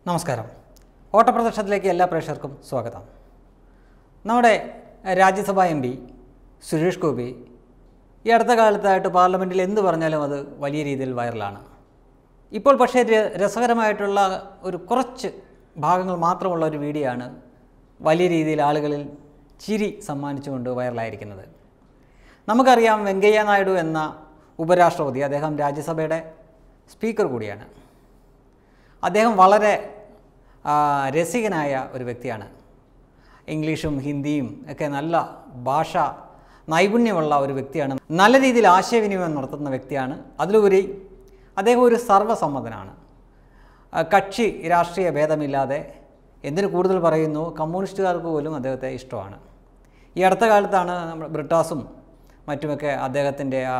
നമസ്കാരം ഓട്ടപ്രദർശനത്തിലേക്ക് എല്ലാ പ്രേക്ഷകർക്കും സ്വാഗതം നമ്മുടെ രാജ്യസഭാ എം പി സുരേഷ് ഗോപി ഈ അടുത്ത കാലത്തായിട്ട് പാർലമെൻറ്റിൽ എന്ത് പറഞ്ഞാലും അത് വലിയ രീതിയിൽ വൈറലാണ് ഇപ്പോൾ പക്ഷേ ര- രസകരമായിട്ടുള്ള ഒരു കുറച്ച് ഭാഗങ്ങൾ മാത്രമുള്ള ഒരു വീഡിയോ ആണ് വലിയ രീതിയിൽ ആളുകളിൽ ചിരി സമ്മാനിച്ചുകൊണ്ട് വൈറലായിരിക്കുന്നത് നമുക്കറിയാം വെങ്കയ്യ നായിഡു എന്ന ഉപരാഷ്ട്രപതി അദ്ദേഹം രാജ്യസഭയുടെ സ്പീക്കർ കൂടിയാണ് അദ്ദേഹം വളരെ ആ, രസികനായ ഒരു വ്യക്തിയാണ് ഇംഗ്ലീഷും ഹിന്ദിയും ഒക്കെ നല്ല ഭാഷ നൈപുണ്യമുള്ള ഒരു വ്യക്തിയാണ് നല്ല രീതിയിൽ ആശയവിനിമയം നടത്തുന്ന വ്യക്തിയാണ് അതിലുപരി അദ്ദേഹം ഒരു സർവ്വസമ്മതനാണ് ആ, കക്ഷി രാഷ്ട്രീയ ഭേദമില്ലാതെ എന്തിനു കൂടുതൽ പറയുന്നു കമ്മ്യൂണിസ്റ്റുകാർക്ക് പോലും അദ്ദേഹത്തെ ഇഷ്ടമാണ് ഈ അടുത്ത കാലത്താണ് നമ്മൾ ബ്രിട്ടാസും മറ്റുമൊക്കെ അദ്ദേഹത്തിൻ്റെ ആ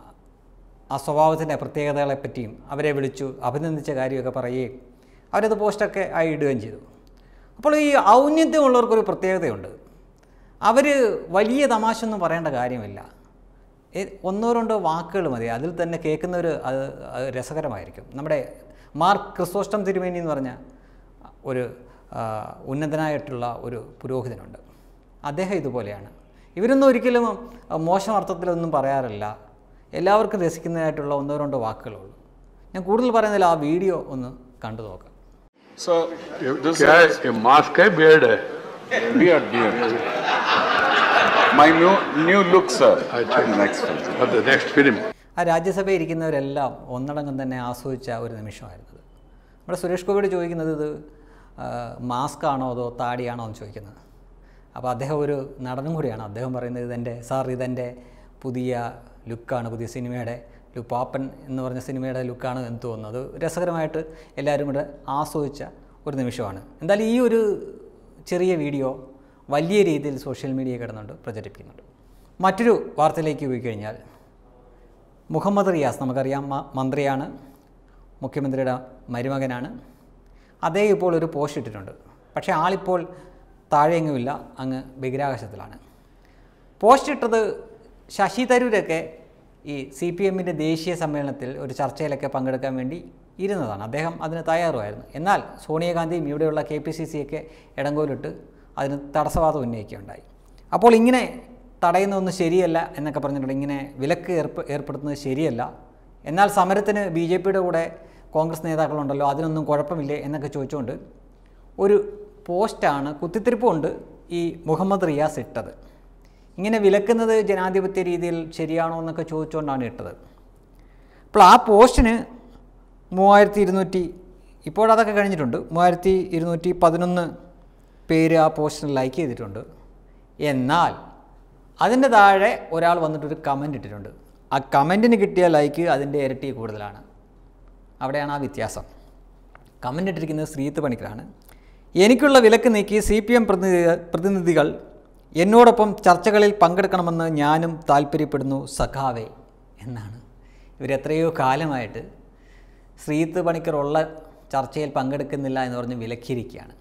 ആ സ്വഭാവത്തിൻ്റെ പ്രത്യേകതകളെ പറ്റിയും അവരെ വിളിച്ചു അഭിനന്ദിച്ച കാര്യമൊക്കെ പറയുകയും അവരത് പോസ്റ്റൊക്കെ ആയി ഇടുകയും ചെയ്തു അപ്പോൾ ഈ ഔന്നത്യമുള്ളവർക്കൊരു പ്രത്യേകതയുണ്ട് അവർ വലിയ തമാശ ഒന്നും പറയേണ്ട കാര്യമില്ല ഏ- ഒന്നോ രണ്ടോ വാക്കുകൾ മതി അതിൽ തന്നെ കേൾക്കുന്നവർ അത് അത് രസകരമായിരിക്കും നമ്മുടെ മാർക്ക് ക്രിസോസ്റ്റം തിരുമേനി എന്ന് പറഞ്ഞ ഒരു ആ, ഉന്നതനായിട്ടുള്ള ഒരു പുരോഹിതനുണ്ട് അദ്ദേഹം ഇതുപോലെയാണ് ഇവരൊന്നും ഒരിക്കലും ആ, മോശം അർത്ഥത്തിലൊന്നും പറയാറില്ല എല്ലാവർക്കും രസിക്കുന്നതായിട്ടുള്ള ഒന്നോ രണ്ടോ വാക്കുകളുള്ളൂ ഞാൻ കൂടുതൽ പറയുന്നില്ല ആ വീഡിയോ ഒന്ന് കണ്ടു നോക്കാം So this क्या है is ये मास्क है बियर्ड है beard, beard. My new new look, sir. अच्छा। Next one. sir. और द नेक्स्ट फिल्म ആ രാജ്യസഭയിൽ ഇരിക്കുന്നവരെല്ലാം ഒന്നടങ്കം തന്നെ ആസ്വദിച്ച ഒരു നിമിഷമായിരുന്നത് നമ്മുടെ സുരേഷ് ഗോപിയോട് ചോദിക്കുന്നത് ഇത് മാസ്ക് ആണോ അതോ താടിയാണോ എന്ന് ചോദിക്കുന്നത് അപ്പോൾ അദ്ദേഹം ഒരു നടനും കൂടിയാണ് അദ്ദേഹം പറയുന്നത് ഇതെൻ്റെ സാർ ഇതെൻ്റെ പുതിയ ലുക്കാണ് പുതിയ സിനിമയുടെ ലുപ്പാപ്പൻ എന്ന് പറഞ്ഞ സിനിമയുടെ ലുക്കാണ് എന്ന് തോന്നുന്നത് അത് രസകരമായിട്ട് എല്ലാവരും കൂടെ ആസ്വദിച്ച ഒരു നിമിഷമാണ് എന്തായാലും ഈ ഒരു ചെറിയ വീഡിയോ വലിയ രീതിയിൽ സോഷ്യൽ മീഡിയ കിടന്നുകൊണ്ട് പ്രചരിപ്പിക്കുന്നുണ്ട് മറ്റൊരു വാർത്തയിലേക്ക് പോയി കഴിഞ്ഞാൽ മുഹമ്മദ് റിയാസ് നമുക്കറിയാം മ- മന്ത്രിയാണ് മുഖ്യമന്ത്രിയുടെ മരുമകനാണ് അദ്ദേഹം ഇപ്പോൾ ഒരു പോസ്റ്റ് ഇട്ടിട്ടുണ്ട് പക്ഷേ ആളിപ്പോൾ താഴെയെങ്ങുമില്ല അങ്ങ് ബഹിരാകാശത്തിലാണ് പോസ്റ്റ് ഇട്ടത് ശശി തരൂരൊക്കെ ഈ സി പി എമ്മിൻ്റെ ദേശീയ സമ്മേളനത്തിൽ ഒരു ചർച്ചയിലൊക്കെ പങ്കെടുക്കാൻ വേണ്ടി ഇരുന്നതാണ് അദ്ദേഹം അതിന് തയ്യാറുമായിരുന്നു എന്നാൽ സോണിയാഗാന്ധിയും ഇവിടെയുള്ള കെ പി സി സിയൊക്കെ ഇടങ്കോലിട്ട് അതിന് തടസ്സവാദം ഉന്നയിക്കുകയുണ്ടായി അപ്പോൾ ഇങ്ങനെ തടയുന്നതൊന്നും ശരിയല്ല എന്നൊക്കെ പറഞ്ഞിട്ടുണ്ട് ഇങ്ങനെ വിലക്ക് ഏർപ്പ ഏർപ്പെടുത്തുന്നത് ശരിയല്ല എന്നാൽ സമരത്തിന് ബി ജെ പിയുടെ കൂടെ കോൺഗ്രസ് നേതാക്കളുണ്ടല്ലോ അതിനൊന്നും കുഴപ്പമില്ലേ എന്നൊക്കെ ചോദിച്ചുകൊണ്ട് ഒരു പോസ്റ്റാണ് കുത്തിത്തിരിപ്പുണ്ട് ഈ മുഹമ്മദ് റിയാസ് ഇട്ടത് ഇങ്ങനെ വിലക്കുന്നത് ജനാധിപത്യ രീതിയിൽ ശരിയാണോ എന്നൊക്കെ ചോദിച്ചുകൊണ്ടാണ് ഇട്ടത് അപ്പോൾ ആ പോസ്റ്റിന് മൂവായിരത്തി ഇരുന്നൂറ്റി ഇപ്പോഴതൊക്കെ കഴിഞ്ഞിട്ടുണ്ട് മൂവായിരത്തി ഇരുന്നൂറ്റി പതിനൊന്ന് പേര് ആ പോസ്റ്റിന് ലൈക്ക് ചെയ്തിട്ടുണ്ട് എന്നാൽ അതിൻ്റെ താഴെ ഒരാൾ വന്നിട്ടൊരു കമൻ്റ് ഇട്ടിട്ടുണ്ട് ആ കമൻറ്റിന് കിട്ടിയ ലൈക്ക് അതിൻ്റെ ഇരട്ടി കൂടുതലാണ് അവിടെയാണ് ആ വ്യത്യാസം കമൻ്റ് ഇട്ടിരിക്കുന്നത് ശ്രീത്ത് പണിക്കരാണ് എനിക്കുള്ള വിലക്ക് നീക്കി സി പി എം പ്രതിനിധി പ്രതിനിധികൾ എന്നോടൊപ്പം ചർച്ചകളിൽ പങ്കെടുക്കണമെന്ന് ഞാനും താല്പര്യപ്പെടുന്നു സഖാവേ എന്നാണ് ഇവരെത്രയോ കാലമായിട്ട് ശ്രീത്ത് പണിക്കറുള്ള ചർച്ചയിൽ പങ്കെടുക്കുന്നില്ല എന്ന് പറഞ്ഞ് വിലക്കിയിരിക്കുകയാണ്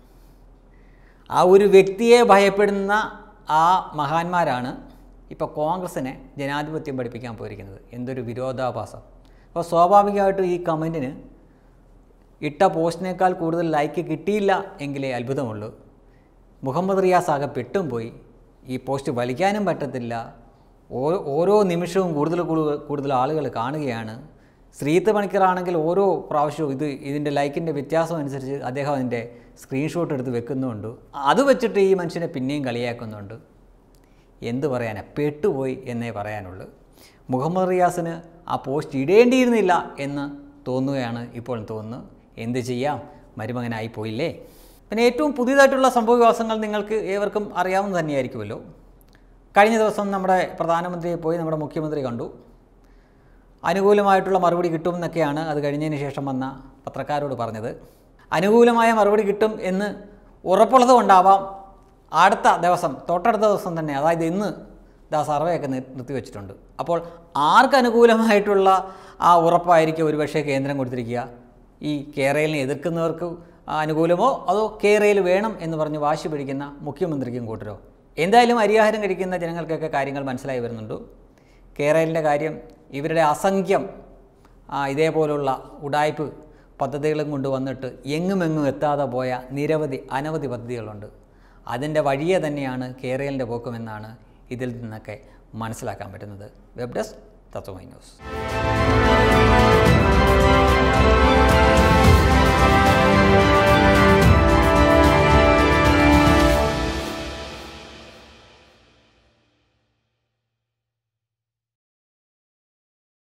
ആ ഒരു വ്യക്തിയെ ഭയപ്പെടുന്ന ആ മഹാന്മാരാണ് ഇപ്പോൾ കോൺഗ്രസിനെ ജനാധിപത്യം പഠിപ്പിക്കാൻ പോയിരിക്കുന്നത് എന്തൊരു വിരോധാഭാസം അപ്പോൾ സ്വാഭാവികമായിട്ടും ഈ കമൻറ്റിന് ഇട്ട പോസ്റ്റിനേക്കാൾ കൂടുതൽ ലൈക്ക് കിട്ടിയില്ല എങ്കിലേ അത്ഭുതമുള്ളൂ മുഹമ്മദ് റിയാസ് ആകെ പെട്ടും പോയി ഈ പോസ്റ്റ് വലിക്കാനും പറ്റത്തില്ല ഓ- ഓരോ നിമിഷവും കൂടുതൽ കൂടുതൽ കൂടുതൽ ആളുകൾ കാണുകയാണ് ശ്രീത്ത് പണിക്കറാണെങ്കിൽ ഓരോ പ്രാവശ്യവും ഇത് ഇതിൻ്റെ ലൈക്കിൻ്റെ വ്യത്യാസം അനുസരിച്ച് അദ്ദേഹം അതിൻ്റെ സ്ക്രീൻഷോട്ട് എടുത്ത് വെക്കുന്നുണ്ട് അത് വെച്ചിട്ട് ഈ മനുഷ്യനെ പിന്നെയും കളിയാക്കുന്നുണ്ട് എന്ത് പറയാനാ പെട്ടുപോയി എന്നേ പറയാനുള്ളൂ മുഹമ്മദ് റിയാസിന് ആ പോസ്റ്റ് ഇടേണ്ടിയിരുന്നില്ല എന്ന് തോന്നുകയാണ് ഇപ്പോൾ തോന്നുന്നു എന്ത് ചെയ്യാം മരുമകനായി പോയില്ലേ പിന്നെ ഏറ്റവും പുതിയതായിട്ടുള്ള സംഭവവികാസങ്ങൾ നിങ്ങൾക്ക് ഏവർക്കും അറിയാവുന്ന തന്നെയായിരിക്കുമല്ലോ കഴിഞ്ഞ ദിവസം നമ്മുടെ പ്രധാനമന്ത്രിയെ പോയി നമ്മുടെ മുഖ്യമന്ത്രി കണ്ടു അനുകൂലമായിട്ടുള്ള മറുപടി കിട്ടുമെന്നൊക്കെയാണ് അത് കഴിഞ്ഞതിന് ശേഷം വന്ന പത്രക്കാരോട് പറഞ്ഞത് അനുകൂലമായ മറുപടി കിട്ടും എന്ന് ഉറപ്പുള്ളത് കൊണ്ടാവാം അടുത്ത ദിവസം തൊട്ടടുത്ത ദിവസം തന്നെ അതായത് ഇന്ന് ദാ സർവേ ഒക്കെ നിർ- നിർത്തിവെച്ചിട്ടുണ്ട് അപ്പോൾ ആർക്ക് അനുകൂലമായിട്ടുള്ള ആ ഉറപ്പായിരിക്കും ഒരുപക്ഷെ കേന്ദ്രം കൊടുത്തിരിക്കുക ഈ കേരളിനെ എതിർക്കുന്നവർക്ക് അനുകൂലമോ അതോ കേരയിൽ വേണം എന്ന് പറഞ്ഞ് വാശി പിടിക്കുന്ന മുഖ്യമന്ത്രിക്കും കൂട്ടരോ എന്തായാലും അരിയാഹാരം കഴിക്കുന്ന ജനങ്ങൾക്കൊക്കെ കാര്യങ്ങൾ മനസ്സിലായി വരുന്നുണ്ട് കേരളിൻ്റെ കാര്യം ഇവരുടെ അസംഖ്യം ആ, ഇതേപോലുള്ള ഉടായ്പ് പദ്ധതികളും കൊണ്ടുവന്നിട്ട് എങ്ങുമെങ്ങും എത്താതെ പോയ നിരവധി അനവധി പദ്ധതികളുണ്ട് അതിൻ്റെ വഴിയെ തന്നെയാണ് കേരളിൻ്റെ പോക്കുമെന്നാണ് ഇതിൽ നിന്നൊക്കെ മനസ്സിലാക്കാൻ പറ്റുന്നത് വെബ് ഡെസ്ക് തത്വമൈ ന്യൂസ്